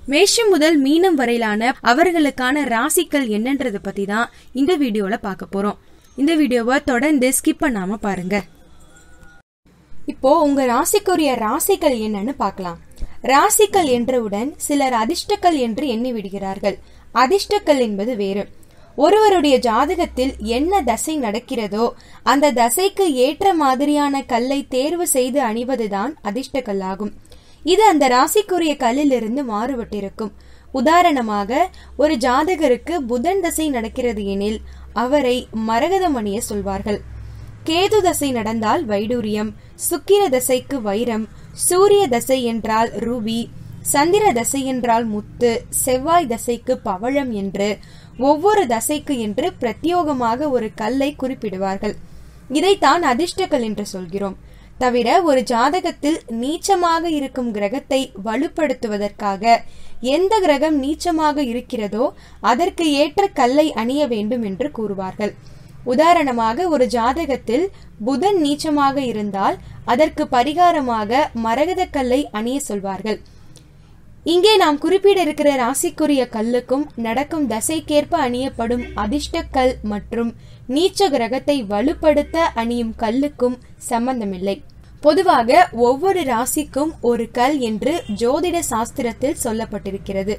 மேஷம் முதல் மீனம் வரையிலான அவர்களுக்கான ராசிகள் என்னன்றத பத்தி தான் இந்த வீடியோல பார்க்க போறோம் இந்த வீடியோவை தொடர்ந்து ஸ்கிப் பண்ணாம பாருங்க இப்போ உங்க ராசிக்குரிய ராசிகள் என்னன்னு பார்க்கலாம் ராசிகள் என்றவுடன் சிலர் அதிர்ஷ்டக்கல் என்று எண்ணி விடுகிறார்கள் அதிர்ஷ்டக்கல் என்பது வேறு ஒருவருடைய ஜாதகத்தில் என்ன தசை நடக்கிறதோ அந்த தசைக்கு ஏற்ற மாதிரியான கல்லை தேர்வு செய்து அணிவதுதான் அதிர்ஷ்டக்கல்லாகும் இது அந்த ராசிக்குரிய கல்லிலிருந்து மாறுபட்டிருக்கும் உதாரணமாக ஒரு ஜாதகருக்கு புதன் தசை நடக்கிறது எனில் அவரை மரகதம் அணிய சொல்வார்கள் கேது தசை நடந்தால் வைடூரியம் சுக்கிர தசைக்கு வைரம் சூரிய தசை என்றால் ரூபி சந்திர தசை என்றால் முத்து செவ்வாய் தசைக்கு பவழம் என்று ஒவ்வொரு தசைக்கு என்று பிரத்யோகமாக ஒரு கல்லை குறிப்பிடுவார்கள் இதைத்தான் அதிர்ஷ்டக்கல் என்று சொல்கிறோம் தவிர ஒரு ஜாதகத்தில் நீச்சமாக இருக்கும் கிரகத்தை வலுப்படுத்துவதற்காக எந்த கிரகம் நீச்சமாக இருக்கிறதோ அதற்கு ஏற்ற கல்லை அணிய வேண்டும் என்று கூறுவார்கள் உதாரணமாக ஒரு ஜாதகத்தில் புதன் நீச்சமாக இருந்தால் அதற்கு பரிகாரமாக மரகத கல்லை அணிய சொல்வார்கள் இங்கே நாம் குறிப்பிட இருக்கிற ராசிக்குரிய கல்லுக்கும் நடக்கும் தசைக்கேற்ப அணியப்படும் அதிர்ஷ்டக்கல் மற்றும் நீச்ச கிரகத்தை வலுப்படுத்த அணியும் கல்லுக்கும் சம்பந்தமில்லை பொதுவாக ஒவ்வொரு ராசிக்கும் ஒரு கல் என்று ஜோதிட சாஸ்திரத்தில் சொல்லப்பட்டிருக்கிறது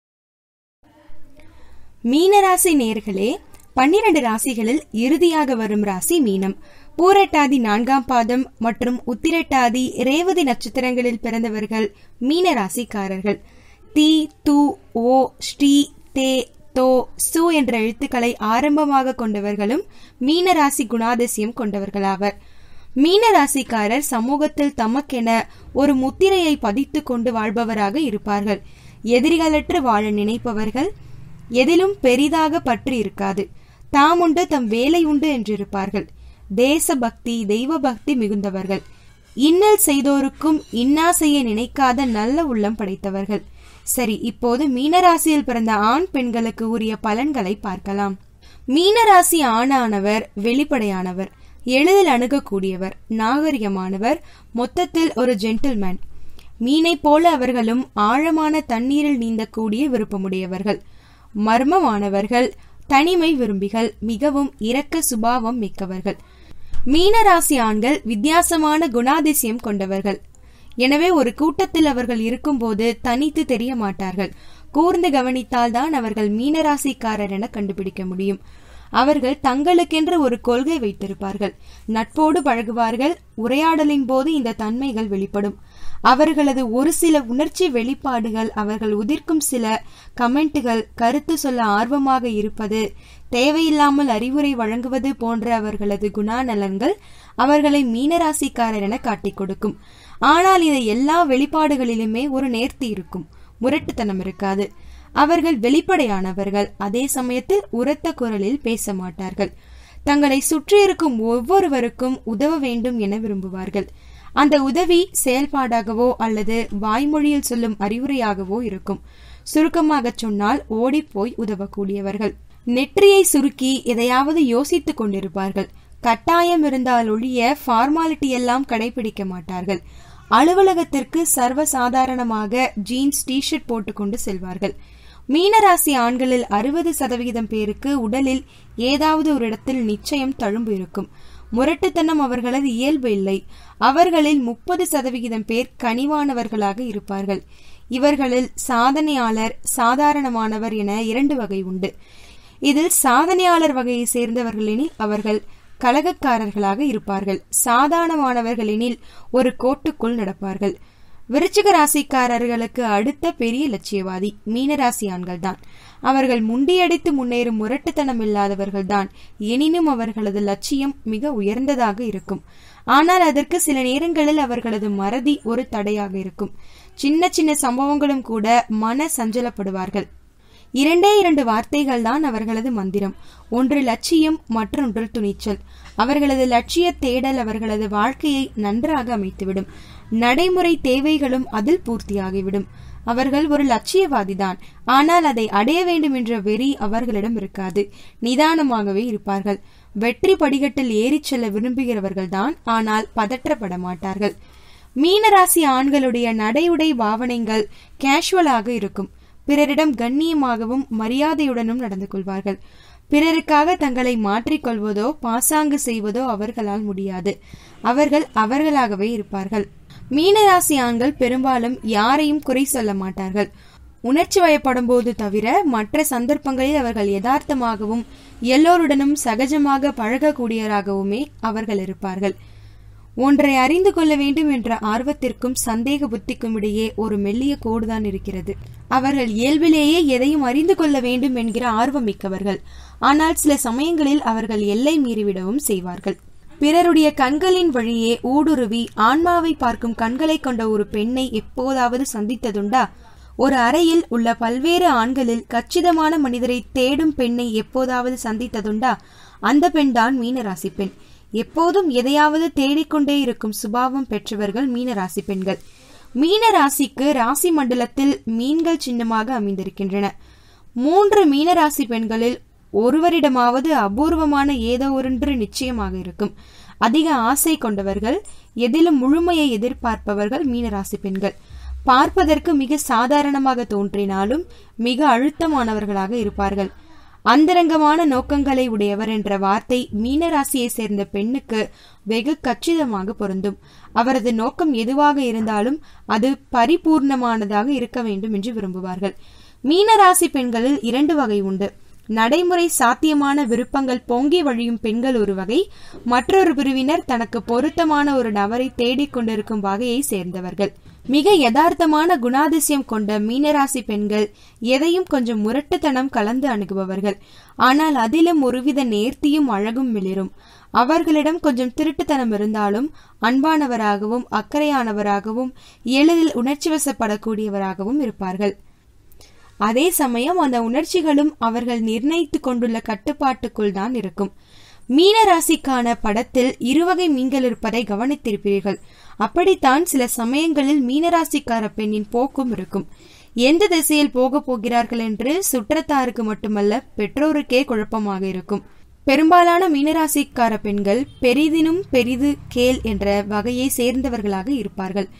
மீனராசி நேர்களே பன்னிரண்டு ராசிகளில் இறுதியாக வரும் ராசி மீனம் பூரட்டாதி நான்காம் பாதம் மற்றும் உத்திரட்டாதி ரேவதி நட்சத்திரங்களில் பிறந்தவர்கள் மீன ராசிக்காரர்கள் தி து ஓ ஸ்ரீ தே தோ சு என்ற எழுத்துக்களை ஆரம்பமாக கொண்டவர்களும் மீனராசி குணாதிசயம் கொண்டவர்களாவர் மீனராசிக்காரர் சமூகத்தில் தமக்கென ஒரு முத்திரையை பதித்து கொண்டு வாழ்பவராக இருப்பார்கள் எதிரிகளற்று வாழ நினைப்பவர்கள் எதிலும் பெரிதாக பற்று இருக்காது தாம் உண்டு தம் வேலை உண்டு என்றிருப்பார்கள் தேச பக்தி தெய்வ பக்தி மிகுந்தவர்கள் இன்னல் செய்தோருக்கும் இன்னா செய்ய நினைக்காத நல்ல உள்ளம் படைத்தவர்கள் சரி இப்போது மீனராசியில் பிறந்த ஆண் பெண்களுக்கு உரிய பலன்களை பார்க்கலாம் மீனராசி ஆணானவர் வெளிப்படையானவர் எளிதில் அணுகக்கூடியவர் நாகரிகமானவர் மொத்தத்தில் ஒரு ஜென்டில்மேன் மீனை போல அவர்களும் ஆழமான தண்ணீரில் நீந்தக்கூடிய விருப்பமுடையவர்கள் மர்மமானவர்கள் தனிமை விரும்பிகள் மிகவும் இரக்க சுபாவம் மிக்கவர்கள் மீனராசி ஆண்கள் வித்தியாசமான குணாதிசயம் கொண்டவர்கள் எனவே ஒரு கூட்டத்தில் அவர்கள் இருக்கும்போது தனித்து தெரிய மாட்டார்கள் கூர்ந்து கவனித்தால்தான் அவர்கள் மீனராசிக்காரர் என கண்டுபிடிக்க முடியும் அவர்கள் தங்களுக்கென்று ஒரு கொள்கை வைத்திருப்பார்கள் நட்போடு பழகுவார்கள் உரையாடலின் போது இந்த தன்மைகள் வெளிப்படும் அவர்களது ஒரு சில உணர்ச்சி வெளிப்பாடுகள் அவர்கள் உதிர்க்கும் சில கமெண்ட்டுகள் கருத்து சொல்ல ஆர்வமாக இருப்பது தேவையில்லாமல் அறிவுரை வழங்குவது போன்ற அவர்களது குணாநலன்கள் அவர்களை மீனராசிக்காரர் என காட்டிக் கொடுக்கும் ஆனால் இதை எல்லா வெளிப்பாடுகளிலுமே ஒரு நேர்த்தி இருக்கும் முரட்டுத்தனம் இருக்காது அவர்கள் வெளிப்படையானவர்கள் அதே சமயத்தில் உரத்த குரலில் பேச மாட்டார்கள் தங்களை சுற்றியிருக்கும் ஒவ்வொருவருக்கும் உதவ வேண்டும் என விரும்புவார்கள் அந்த உதவி செயல்பாடாகவோ அல்லது வாய்மொழியில் சொல்லும் அறிவுரையாகவோ இருக்கும் சுருக்கமாக சொன்னால் ஓடிப்போய் உதவக்கூடியவர்கள் நெற்றியை சுருக்கி எதையாவது யோசித்துக் கொண்டிருப்பார்கள் கட்டாயம் இருந்தால் ஒழிய ஃபார்மாலிட்டி எல்லாம் கடைபிடிக்க மாட்டார்கள் அலுவலகத்திற்கு சர்வ சாதாரணமாக ஜீன்ஸ் டிஷர்ட் போட்டுக்கொண்டு செல்வார்கள் மீனராசி ஆண்களில் அறுபது சதவிகிதம் பேருக்கு உடலில் ஏதாவது ஒரு இடத்தில் நிச்சயம் தழும்பு இருக்கும் முரட்டுத்தனம் அவர்களது இயல்பு இல்லை அவர்களில் முப்பது சதவிகிதம் பேர் கனிவானவர்களாக இருப்பார்கள் இவர்களில் சாதனையாளர் சாதாரணமானவர் என இரண்டு வகை உண்டு இதில் சாதனையாளர் வகையை சேர்ந்தவர்களெனில் அவர்கள் கலகக்காரர்களாக இருப்பார்கள் சாதாரணமானவர்களெனில் ஒரு கோட்டுக்குள் நடப்பார்கள் விருச்சிக ராசிக்காரர்களுக்கு அடுத்த பெரிய லட்சியவாதி மீனராசி ஆண்கள் தான் அவர்கள் முண்டியடித்து முன்னேறும் முரட்டுத்தனம் இல்லாதவர்கள்தான் எனினும் அவர்களது லட்சியம் மிக உயர்ந்ததாக இருக்கும் ஆனால் அதற்கு சில நேரங்களில் அவர்களது மறதி ஒரு தடையாக இருக்கும் சின்ன சின்ன சம்பவங்களும் கூட மன சஞ்சலப்படுவார்கள் இரண்டே இரண்டு வார்த்தைகள் தான் அவர்களது மந்திரம் ஒன்று லட்சியம் மற்றொன்று துணிச்சல் அவர்களது லட்சிய தேடல் அவர்களது வாழ்க்கையை நன்றாக அமைத்துவிடும் நடைமுறை தேவைகளும் அதில் பூர்த்தியாகிவிடும் அவர்கள் ஒரு லட்சியவாதிதான் ஆனால் அதை அடைய வேண்டும் என்ற வெறி அவர்களிடம் இருக்காது நிதானமாகவே இருப்பார்கள் வெற்றி படிக்கட்டில் ஏறிச் செல்ல விரும்புகிறவர்கள்தான் ஆனால் பதற்றப்பட மாட்டார்கள் மீனராசி ஆண்களுடைய நடையுடை பாவனைகள் கேஷுவலாக இருக்கும் பிறரிடம் கண்ணியமாகவும் மரியாதையுடனும் நடந்து கொள்வார்கள் பிறருக்காக தங்களை மாற்றிக்கொள்வதோ பாசாங்கு செய்வதோ அவர்களால் முடியாது அவர்கள் அவர்களாகவே இருப்பார்கள் மீனராசி ஆண்கள் பெரும்பாலும் யாரையும் குறை சொல்ல மாட்டார்கள் உணர்ச்சி வயப்படும் போது தவிர மற்ற சந்தர்ப்பங்களில் அவர்கள் யதார்த்தமாகவும் எல்லோருடனும் சகஜமாக பழகக்கூடியவராகவுமே அவர்கள் இருப்பார்கள் ஒன்றை அறிந்து கொள்ள வேண்டும் என்ற ஆர்வத்திற்கும் சந்தேக புத்திக்கும் இடையே ஒரு மெல்லிய கோடுதான் இருக்கிறது அவர்கள் இயல்பிலேயே எதையும் அறிந்து கொள்ள வேண்டும் என்கிற ஆர்வம் மிக்கவர்கள் ஆனால் சில சமயங்களில் அவர்கள் எல்லை மீறிவிடவும் செய்வார்கள் பிறருடைய கண்களின் வழியே ஊடுருவி ஆன்மாவை பார்க்கும் கண்களை கொண்ட ஒரு பெண்ணை எப்போதாவது சந்தித்ததுண்டா ஒரு அறையில் உள்ள பல்வேறு ஆண்களில் கச்சிதமான மனிதரை தேடும் பெண்ணை எப்போதாவது சந்தித்ததுண்டா அந்த பெண்தான் மீனராசி பெண் எப்போதும் எதையாவது தேடிக்கொண்டே இருக்கும் சுபாவம் பெற்றவர்கள் மீனராசி பெண்கள் மீன ராசிக்கு ராசி மண்டலத்தில் மீன்கள் சின்னமாக அமைந்திருக்கின்றன மூன்று மீனராசி பெண்களில் ஒருவரிடமாவது அபூர்வமான ஏதோ ஒன்று நிச்சயமாக இருக்கும் அதிக ஆசை கொண்டவர்கள் எதிலும் முழுமையை எதிர்பார்ப்பவர்கள் மீனராசி பெண்கள் பார்ப்பதற்கு மிக சாதாரணமாக தோன்றினாலும் மிக அழுத்தமானவர்களாக இருப்பார்கள் அந்தரங்கமான நோக்கங்களை உடையவர் என்ற வார்த்தை மீனராசியை சேர்ந்த பெண்ணுக்கு வெகு கச்சிதமாக பொருந்தும் அவரது நோக்கம் எதுவாக இருந்தாலும் அது பரிபூர்ணமானதாக இருக்க வேண்டும் என்று விரும்புவார்கள் மீனராசி பெண்களில் இரண்டு வகை உண்டு நடைமுறை சாத்தியமான விருப்பங்கள் பொங்கி வழியும் பெண்கள் ஒரு வகை மற்றொரு பிரிவினர் தனக்கு பொருத்தமான ஒரு நபரை தேடிக் கொண்டிருக்கும் வகையை சேர்ந்தவர்கள் மிக யதார்த்தமான குணாதிசயம் கொண்ட மீனராசி பெண்கள் எதையும் கொஞ்சம் முரட்டுத்தனம் கலந்து அணுகுபவர்கள் ஆனால் அதிலும் ஒருவித நேர்த்தியும் அழகும் மிளிரும் அவர்களிடம் கொஞ்சம் திருட்டுத்தனம் இருந்தாலும் அன்பானவராகவும் அக்கறையானவராகவும் எளிதில் உணர்ச்சி வசப்படக்கூடியவராகவும் இருப்பார்கள் அதே சமயம் அந்த உணர்ச்சிகளும் அவர்கள் நிர்ணயித்துக் கொண்டுள்ள கட்டுப்பாட்டுக்குள் தான் இருக்கும் மீனராசிக்கான படத்தில் இருவகை மீன்கள் இருப்பதை கவனித்திருப்பீர்கள் அப்படித்தான் சில சமயங்களில் மீனராசிக்கார பெண்ணின் போக்கும் இருக்கும் எந்த திசையில் போக போகிறார்கள் என்று சுற்றத்தாருக்கு மட்டுமல்ல பெற்றோருக்கே குழப்பமாக இருக்கும் பெரும்பாலான மீனராசிக்கார பெண்கள் பெரிதினும் பெரிது கேள் என்ற வகையை சேர்ந்தவர்களாக இருப்பார்கள்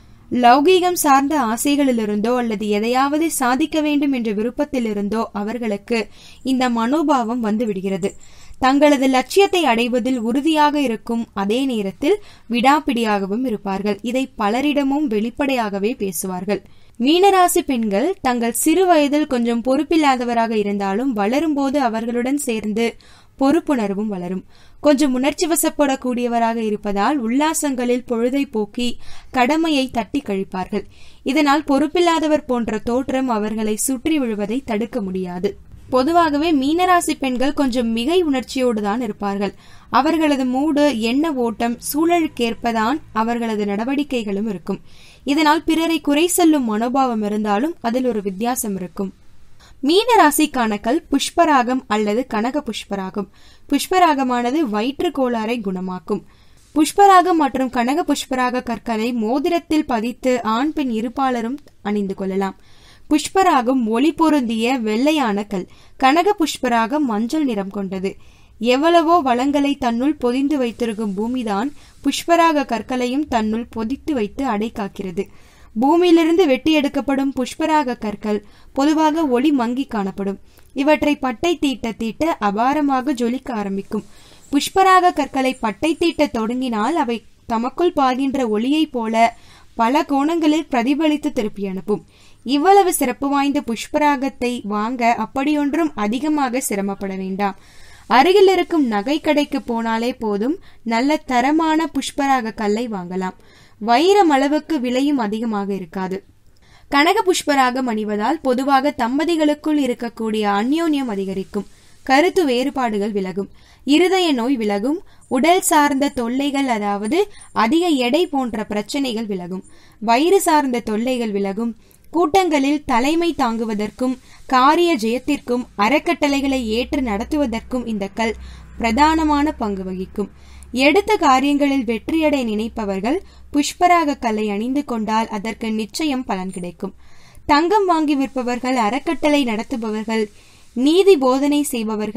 லௌகீகம் சார்ந்த ஆசைகளிலிருந்தோ அல்லது எதையாவது சாதிக்க வேண்டும் என்ற விருப்பத்திலிருந்தோ அவர்களுக்கு இந்த மனோபாவம் வந்துவிடுகிறது தங்களது லட்சியத்தை அடைவதில் உறுதியாக இருக்கும் அதே நேரத்தில் விடாப்பிடியாகவும் இருப்பார்கள் இதை பலரிடமும் வெளிப்படையாகவே பேசுவார்கள் மீனராசி பெண்கள் தங்கள் சிறு வயதில் கொஞ்சம் பொறுப்பில்லாதவராக இருந்தாலும் வளரும்போது அவர்களுடன் சேர்ந்து பொறுப்புணர்வும் வளரும் கொஞ்சம் உணர்ச்சி வசப்படக்கூடியவராக இருப்பதால் உல்லாசங்களில் பொழுதை போக்கி கடமையை தட்டி கழிப்பார்கள் இதனால் பொறுப்பில்லாதவர் போன்ற தோற்றம் அவர்களை சுற்றி விழுவதை தடுக்க முடியாது பொதுவாகவே மீனராசி பெண்கள் கொஞ்சம் மிகை உணர்ச்சியோடு தான் இருப்பார்கள் அவர்களது மூடு எண்ண ஓட்டம் சூழலுக்கேற்பதான் அவர்களது நடவடிக்கைகளும் இருக்கும் இதனால் பிறரை குறை சொல்லும் மனோபாவம் இருந்தாலும் அதில் ஒரு வித்தியாசம் இருக்கும் மீன ராசிக்கான கல் புஷ்பராகம் அல்லது கனக புஷ்பராகம் புஷ்பராகமானது வயிற்று கோளாறை குணமாக்கும் புஷ்பராகம் மற்றும் கனக புஷ்பராக கற்களை மோதிரத்தில் பதித்து ஆண் பெண் இருப்பாளரும் அணிந்து கொள்ளலாம் புஷ்பராகம் ஒளி பொருந்திய வெள்ளையான கல் கனக புஷ்பராகம் மஞ்சள் நிறம் கொண்டது எவ்வளவோ வளங்களை தன்னுள் பொதிந்து வைத்திருக்கும் பூமிதான் புஷ்பராக கற்களையும் தன்னுள் பொதித்து வைத்து அடை காக்கிறது பூமியிலிருந்து வெட்டி எடுக்கப்படும் புஷ்பராக கற்கள் பொதுவாக ஒளி மங்கி காணப்படும் இவற்றை பட்டை தீட்ட தீட்ட அபாரமாக ஜொலிக்க ஆரம்பிக்கும் புஷ்பராக கற்களை பட்டை தீட்ட தொடங்கினால் அவை தமக்குள் பாய்கின்ற ஒளியைப் போல பல கோணங்களில் பிரதிபலித்து திருப்பி அனுப்பும் இவ்வளவு சிறப்பு வாய்ந்த புஷ்பராகத்தை வாங்க அப்படியொன்றும் அதிகமாக சிரமப்பட வேண்டாம் அருகில் இருக்கும் நகை கடைக்கு போனாலே போதும் நல்ல தரமான புஷ்பராக கல்லை வாங்கலாம் வைரம் அளவுக்கு விலையும் அதிகமாக இருக்காது கனக புஷ்பராகம் அணிவதால் பொதுவாக தம்பதிகளுக்குள் இருக்கக்கூடிய அந்யோன்யம் அதிகரிக்கும் கருத்து வேறுபாடுகள் விலகும் இருதய நோய் விலகும் உடல் சார்ந்த தொல்லைகள் அதாவது அதிக எடை போன்ற பிரச்சனைகள் விலகும் வயிறு சார்ந்த தொல்லைகள் விலகும் கூட்டங்களில் தலைமை தாங்குவதற்கும் காரிய ஜெயத்திற்கும் அறக்கட்டளைகளை ஏற்று நடத்துவதற்கும் இந்த கல் பிரதானமான பங்கு வகிக்கும் எடுத்த காரியங்களில் வெற்றியடை நினைப்பவர்கள் புஷ்பராக கல்லை அணிந்து கொண்டால் அதற்கு நிச்சயம் பலன் கிடைக்கும் தங்கம் வாங்கி விற்பவர்கள் அறக்கட்டளை நடத்துபவர்கள் நீதி போதனை செய்பவர்கள்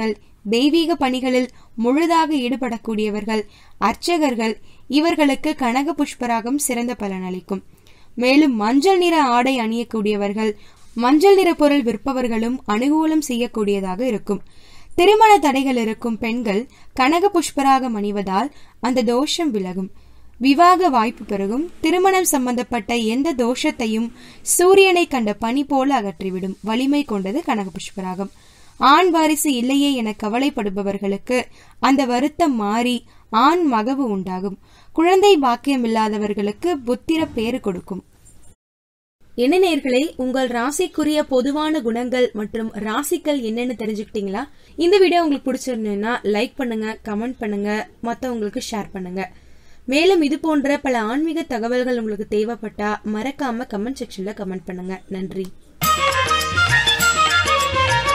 தெய்வீக பணிகளில் முழுதாக ஈடுபடக்கூடியவர்கள் அர்ச்சகர்கள் இவர்களுக்கு கனக புஷ்பராகம் சிறந்த பலனளிக்கும் மேலும் மஞ்சள் நிற ஆடை அணியக்கூடியவர்கள் மஞ்சள் நிற பொருள் விற்பவர்களும் அனுகூலம் செய்யக்கூடியதாக இருக்கும் திருமண தடைகள் இருக்கும் பெண்கள் கனக புஷ்பராகம் அணிவதால் அந்த தோஷம் விலகும் விவாக வாய்ப்பு பெருகும் திருமணம் சம்பந்தப்பட்ட எந்த தோஷத்தையும் சூரியனை கண்ட பனி போல அகற்றிவிடும் வலிமை கொண்டது கனக புஷ்பராகம் ஆண் வாரிசு இல்லையே என கவலைப்படுபவர்களுக்கு அந்த வருத்தம் மாறி ஆண் மகவு உண்டாகும் குழந்தை பாக்கியம் இல்லாதவர்களுக்கு புத்திர பேறு கொடுக்கும் என்ன நேர்களே உங்கள் ராசிக்குரிய பொதுவான குணங்கள் மற்றும் ராசிகள் என்னன்னு தெரிஞ்சுக்கிட்டீங்களா இந்த வீடியோ உங்களுக்கு பிடிச்சிருந்ததுன்னா லைக் பண்ணுங்க கமெண்ட் பண்ணுங்க மற்றவங்களுக்கு ஷேர் பண்ணுங்க மேலும் இது போன்ற பல ஆன்மீக தகவல்கள் உங்களுக்கு தேவைப்பட்டா மறக்காம கமெண்ட் செக்ஷன்ல கமெண்ட் பண்ணுங்க நன்றி